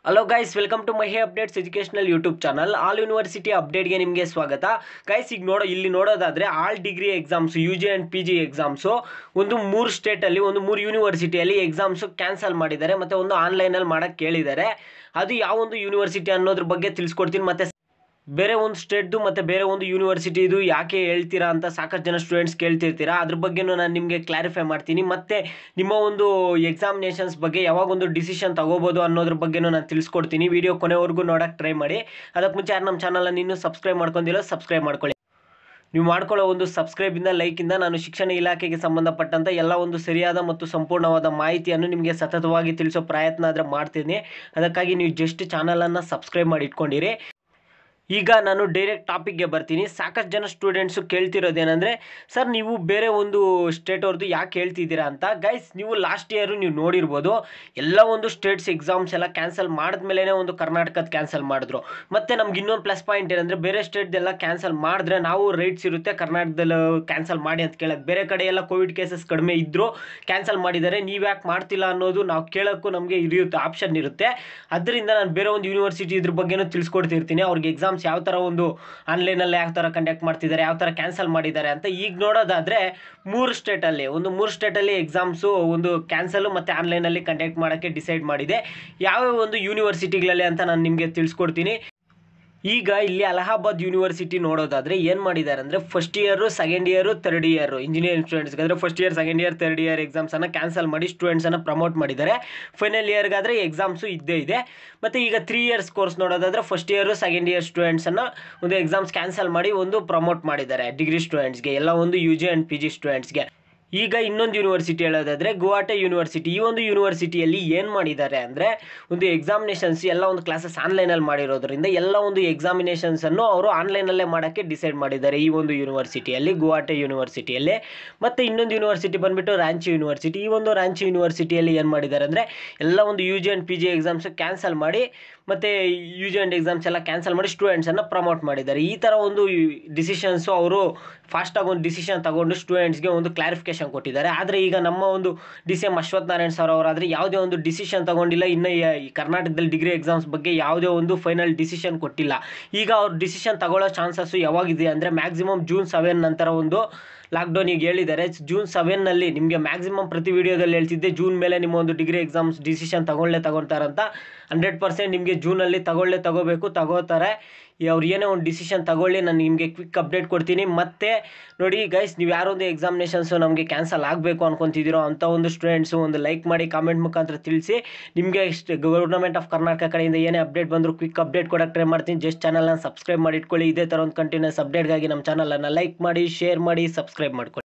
hello guys welcome to Mahi updates educational YouTube channel all university ಅಪ್ಡೇಟ್ಗೆ ನಿಮಗೆ ಸ್ವಾಗತ guys ಈಗ ನೋಡೋ ಇಲ್ಲಿ ನೋಡೋದಾದರೆ all degree exams U G and P G exams ಒಂದು ಮೂರು ಸ್ಟೇಟಲ್ಲಿ ಒಂದು ಮೂರು ಯೂನಿವರ್ಸಿಟಿಯಲ್ಲಿ ಎಕ್ಸಾಮ್ಸು ಕ್ಯಾನ್ಸಲ್ ಮಾಡಿದ್ದಾರೆ ಮತ್ತು ಒಂದು ಆನ್ಲೈನಲ್ಲಿ ಮಾಡೋಕ್ಕೆ ಕೇಳಿದ್ದಾರೆ ಅದು ಯಾವ ಒಂದು ಯೂನಿವರ್ಸಿಟಿ ಅನ್ನೋದ್ರ ಬಗ್ಗೆ ತಿಳಿಸ್ಕೊಡ್ತೀನಿ ಮತ್ತು ಬೇರೆ ಒಂದು ಸ್ಟೇಟ್ದು ಮತ್ತು ಬೇರೆ ಒಂದು ಯೂನಿವರ್ಸಿಟಿದು ಯಾಕೆ ಹೇಳ್ತೀರಾ ಅಂತ ಸಾಕಷ್ಟು ಜನ ಸ್ಟೂಡೆಂಟ್ಸ್ ಕೇಳ್ತಿರ್ತೀರಾ ಅದ್ರ ಬಗ್ಗೆನೂ ನಾನು ನಿಮಗೆ ಕ್ಲಾರಿಫೈ ಮಾಡ್ತೀನಿ ಮತ್ತು ನಿಮ್ಮ ಒಂದು ಎಕ್ಸಾಮಿನೇಷನ್ಸ್ ಬಗ್ಗೆ ಯಾವಾಗ ಒಂದು ಡಿಸಿಷನ್ ತಗೋಬೋದು ಅನ್ನೋದ್ರ ಬಗ್ಗೆನೂ ನಾನು ತಿಳಿಸ್ಕೊಡ್ತೀನಿ ವಿಡಿಯೋ ಕೊನೆವರೆಗೂ ನೋಡೋಕ್ಕೆ ಟ್ರೈ ಮಾಡಿ ಅದಕ್ಕೆ ಮುಂಚೆ ಯಾರು ನಮ್ಮ ಚಾನಲನ್ನು ಇನ್ನೂ ಸಬ್ಸ್ಕ್ರೈಬ್ ಮಾಡ್ಕೊಂಡಿಲ್ಲ ಸಬ್ಸ್ಕ್ರೈಬ್ ಮಾಡ್ಕೊಳ್ಳಿ ನೀವು ಮಾಡ್ಕೊಳ್ಳೋ ಒಂದು ಸಬ್ಸ್ಕ್ರೈಬಿಂದ ಲೈಕಿಂದ ನಾನು ಶಿಕ್ಷಣ ಇಲಾಖೆಗೆ ಸಂಬಂಧಪಟ್ಟಂಥ ಎಲ್ಲ ಒಂದು ಸರಿಯಾದ ಮತ್ತು ಸಂಪೂರ್ಣವಾದ ಮಾಹಿತಿಯನ್ನು ನಿಮಗೆ ಸತತವಾಗಿ ತಿಳಿಸೋ ಪ್ರಯತ್ನ ಆದರೆ ಮಾಡ್ತೀನಿ ಅದಕ್ಕಾಗಿ ನೀವು ಜಸ್ಟ್ ಚಾನಲನ್ನು ಸಬ್ಸ್ಕ್ರೈಬ್ ಮಾಡಿ ಇಟ್ಕೊಂಡಿರಿ ಈಗ ನಾನು ಡೈರೆಕ್ಟ್ ಟಾಪಿಕ್ಗೆ ಬರ್ತೀನಿ ಸಾಕಷ್ಟು ಜನ ಸ್ಟೂಡೆಂಟ್ಸು ಕೇಳ್ತಿರೋದೇನೆಂದರೆ ಸರ್ ನೀವು ಬೇರೆ ಒಂದು ಸ್ಟೇಟ್ ಅವ್ರದ್ದು ಯಾಕೆ ಹೇಳ್ತಿದ್ದೀರಾ ಅಂತ ಗೈಸ್ ನೀವು ಲಾಸ್ಟ್ ಇಯರು ನೀವು ನೋಡಿರ್ಬೋದು ಎಲ್ಲ ಒಂದು ಸ್ಟೇಟ್ಸ್ ಎಕ್ಸಾಮ್ಸ್ ಎಲ್ಲ ಕ್ಯಾನ್ಸಲ್ ಮಾಡಿದ್ಮೇಲೆ ಒಂದು ಕರ್ನಾಟಕದ ಕ್ಯಾನ್ಸಲ್ ಮಾಡಿದ್ರು ಮತ್ತು ನಮ್ಗೆ ಇನ್ನೊಂದು ಪ್ಲಸ್ ಪಾಯಿಂಟ್ ಏನಂದರೆ ಬೇರೆ ಸ್ಟೇಟ್ದೆಲ್ಲ ಕ್ಯಾನ್ಸಲ್ ಮಾಡಿದ್ರೆ ನಾವು ರೈಟ್ಸ್ ಇರುತ್ತೆ ಕರ್ನಾಟಕದಲ್ಲಿ ಕ್ಯಾನ್ಸಲ್ ಮಾಡಿ ಅಂತ ಕೇಳೋಕ್ಕೆ ಬೇರೆ ಕಡೆ ಎಲ್ಲ ಕೋವಿಡ್ ಕೇಸಸ್ ಕಡಿಮೆ ಇದ್ದರೂ ಕ್ಯಾನ್ಸಲ್ ಮಾಡಿದ್ದಾರೆ ನೀವು ಯಾಕೆ ಮಾಡ್ತಿಲ್ಲ ಅನ್ನೋದು ನಾವು ಕೇಳೋಕ್ಕೂ ನಮಗೆ ಇರಿಯುತ್ತೆ ಆಪ್ಷನ್ ಇರುತ್ತೆ ಅದರಿಂದ ನಾನು ಬೇರೆ ಒಂದು ಯೂನಿವರ್ಸಿಟಿ ಇದ್ರ ಬಗ್ಗೆನೂ ತಿಳಿಸ್ಕೊಡ್ತಿರ್ತೀನಿ ಅವ್ರಿಗೆ ಎಕ್ಸಾಮ್ಸ್ ಯಾವ ಥರ ಒಂದು ಆನ್ಲೈನಲ್ಲಿ ಯಾವ ಥರ ಕಂಡಕ್ಟ್ ಮಾಡ್ತಿದ್ದಾರೆ ಯಾವ ಥರ ಕ್ಯಾನ್ಸಲ್ ಮಾಡಿದ್ದಾರೆ ಅಂತ ಈಗ ನೋಡೋದಾದರೆ ಮೂರು ಸ್ಟೇಟಲ್ಲಿ ಒಂದು ಮೂರು ಸ್ಟೇಟಲ್ಲಿ ಎಕ್ಸಾಮ್ಸು ಒಂದು ಕ್ಯಾನ್ಸಲು ಮತ್ತು ಆನ್ಲೈನಲ್ಲಿ ಕಂಡಕ್ಟ್ ಮಾಡೋಕ್ಕೆ ಡಿಸೈಡ್ ಮಾಡಿದೆ ಯಾವ್ಯಾವ ಒಂದು ಯೂನಿವರ್ಸಿಟಿಗಳಲ್ಲಿ ಅಂತ ನಾನು ನಿಮಗೆ ತಿಳಿಸ್ಕೊಡ್ತೀನಿ ಈಗ ಇಲ್ಲಿ ಅಲಹಾಬಾದ್ ಯೂನಿವರ್ಸಿಟಿ ನೋಡೋದಾದರೆ ಏನು ಮಾಡಿದ್ದಾರೆ ಅಂದರೆ first year second year third year engineering ಸ್ಟೂಡೆಂಟ್ಸ್ಗೆ ಅಂದರೆ first year second year third year ಎಕ್ಸಾಮ್ಸನ್ನು ಕ್ಯಾನ್ಸಲ್ ಮಾಡಿ ಸ್ಟೂಡೆಂಟ್ಸನ್ನು ಪ್ರಮೋಟ್ ಮಾಡಿದ್ದಾರೆ ಫೈನಲ್ ಇಯರ್ಗಾದರೆ ಎಕ್ಸಾಮ್ಸು ಇದ್ದೇ ಇದೆ ಮತ್ತು ಈಗ ತ್ರೀ ಇಯರ್ಸ್ ಕೋರ್ಸ್ ನೋಡೋದಾದರೆ ಫಸ್ಟ್ ಇಯರು ಸೆಕೆಂಡ್ ಇಯರ್ ಸ್ಟೂಡೆಂಟ್ಸನ್ನು ಒಂದು ಎಕ್ಸಾಮ್ಸ್ ಕ್ಯಾನ್ಸಲ್ ಮಾಡಿ ಒಂದು ಪ್ರಮೋಟ್ ಮಾಡಿದ್ದಾರೆ ಡಿಗ್ರಿ ಸ್ಟೂಡೆಂಟ್ಸ್ಗೆ ಎಲ್ಲ ಒಂದು U G and P G ಸ್ಟೂಡೆಂಟ್ಸ್ಗೆ ಈಗ ಇನ್ನೊಂದು ಯೂನಿವರ್ಸಿಟಿ ಹೇಳೋದಾದರೆ ಗುವಾಹಟಿ ಯೂನಿವರ್ಸಿಟಿ ಈ ಒಂದು ಯೂನಿವರ್ಸಿಟಿಯಲ್ಲಿ ಏನು ಮಾಡಿದ್ದಾರೆ ಅಂದರೆ ಒಂದು ಎಕ್ಸಾಮಿನೇಷನ್ಸ್ ಎಲ್ಲ ಒಂದು ಕ್ಲಾಸಸ್ ಆನ್ಲೈನಲ್ಲಿ ಮಾಡಿರೋದ್ರಿಂದ ಎಲ್ಲ ಒಂದು ಎಕ್ಸಾಮಿನೇಷನ್ಸನ್ನು ಅವರು ಆನ್ಲೈನಲ್ಲೇ ಮಾಡೋಕ್ಕೆ ಡಿಸೈಡ್ ಮಾಡಿದ್ದಾರೆ ಈ ಒಂದು ಯೂನಿವರ್ಸಿಟಿಯಲ್ಲಿ ಗುವಾಹಟಿ ಯೂನಿವರ್ಸಿಟಿಯಲ್ಲಿ ಮತ್ತು ಇನ್ನೊಂದು ಯೂನಿವರ್ಸಿಟಿ ಬಂದುಬಿಟ್ಟು ರಾಂಚಿ ಯೂನಿವರ್ಸಿಟಿ ಈ ಒಂದು ರಾಂಚಿ ಯೂನಿವರ್ಸಿಟಿಯಲ್ಲಿ ಏನು ಮಾಡಿದ್ದಾರೆ ಅಂದರೆ ಎಲ್ಲ ಒಂದು U G and P G exams cancel ಮಾಡಿ ಮತ್ತು ಯು ಜಿ ಆ್ಯಂಡ್ ಎಕ್ಸಾಮ್ಸ್ ಎಲ್ಲ ಕ್ಯಾನ್ಸಲ್ ಮಾಡಿ ಸ್ಟೂಡೆಂಟ್ಸನ್ನು ಪ್ರಮೋಟ್ ಮಾಡಿದ್ದಾರೆ ಈ ಥರ ಒಂದು ಡಿಸಿಷನ್ಸು ಅವರು ಫಾಸ್ಟಾಗಿ ಒಂದು ಡಿಸಿಷನ್ ತಗೊಂಡು ಸ್ಟೂಡೆಂಟ್ಸ್ಗೆ ಒಂದು ಕ್ಲಾರಿಫಿಕೇಶನ್ ಕೊಟ್ಟಿದ್ದಾರೆ ಆದರೆ ಈಗ ನಮ್ಮ ಒಂದು D C M Ashwath Narayan sir ಅವರಾದರೆ ಯಾವುದೇ ಒಂದು ಡಿಸಿಷನ್ ತಗೊಂಡಿಲ್ಲ ಇನ್ನು ಈ ಕರ್ನಾಟಕದಲ್ಲಿ ಡಿಗ್ರಿ ಎಕ್ಸಾಮ್ಸ್ ಬಗ್ಗೆ ಯಾವುದೇ ಒಂದು ಫೈನಲ್ ಡಿಸಿಷನ್ ಕೊಟ್ಟಿಲ್ಲ ಈಗ ಅವ್ರು ಡಿಸಿಷನ್ ತಗೊಳ್ಳೋ ಚಾನ್ಸಸ್ಸು ಯಾವಾಗಿದೆ ಅಂದರೆ ಮ್ಯಾಕ್ಸಿಮಮ್ ಜೂನ್ ಸೆವೆನ್ ನಂತರ ಒಂದು ಲಾಕ್ಡೌನಿಗೆ ಹೇಳಿದ್ದಾರೆ ಜೂನ್ ಸೆವೆನ್ನಲ್ಲಿ ನಿಮಗೆ ಮ್ಯಾಕ್ಸಿಮಮ್ ಪ್ರತಿ ವಿಡಿಯೋದಲ್ಲಿ ಹೇಳ್ತಿದ್ದೆ ಜೂನ್ ಮೇಲೆ ನಿಮ್ಮ ಒಂದು ಡಿಗ್ರಿ ಎಕ್ಸಾಮ್ಸ್ ಡಿಸಿಷನ್ ತಗೊಳ್ಳೇ ತಗೊಳ್ತಾರಂತ ಹಂಡ್ರೆಡ್ ಪರ್ಸೆಂಟ್ ನಿಮಗೆ ಜೂನಲ್ಲಿ ತಗೊಳ್ಳೇ ತಗೋಬೇಕು ತಗೋತಾರೆ ಅವ್ರು ಏನೇ ಒಂದು ಡಿಸಿಷನ್ ತಗೊಳ್ಳಿ ನಾನು ನಿಮಗೆ ಕ್ವಿಕ್ ಅಪ್ಡೇಟ್ ಕೊಡ್ತೀನಿ ಮತ್ತು ನೋಡಿ ಗೈಸ್ ನೀವು ಯಾರೊಂದು ಎಕ್ಸಾಮಿನೇಷನ್ಸು ನಮಗೆ ಕ್ಯಾನ್ಸಲ್ ಆಗಬೇಕು ಅನ್ಕೊತಿದ್ದೀರೋ ಅಂಥ ಒಂದು ಸ್ಟೂಡೆಂಟ್ಸು ಒಂದು ಲೈಕ್ ಮಾಡಿ ಕಾಮೆಂಟ್ ಮುಖಾಂತರ ತಿಳಿಸಿ ನಿಮಗೆ ಇಷ್ಟು ಗೌರ್ಮೆಂಟ್ ಆಫ್ ಕರ್ನಾಟಕ ಕಡೆಯಿಂದ ಏನೇ ಅಪ್ಡೇಟ್ ಬಂದರೂ ಕ್ವಿಕ್ ಅಪ್ಡೇಟ್ ಕೊಡೋಕ್ಕೆ ಟ್ರೈ ಮಾಡ್ತೀನಿ ಜಸ್ಟ್ ಚಾನಲ್ನ ಸಬ್ಸ್ಕ್ರೈಬ್ ಮಾಡಿ ಇಟ್ಕೊಳ್ಳಿ ಇದೇ ಥರ ಒಂದು ಕಂಟಿನ್ಯೂಸ್ ಅಪ್ಡೇಟ್ಗಾಗಿ ನಮ್ಮ ಚಾನಲನ್ನು ಲೈಕ್ ಮಾಡಿ ಶೇರ್ ಮಾಡಿ ಸಬ್ಸ್ಕ್ರೈಬ್ ಮಾಡ್ಕೊಳ್ಳಿ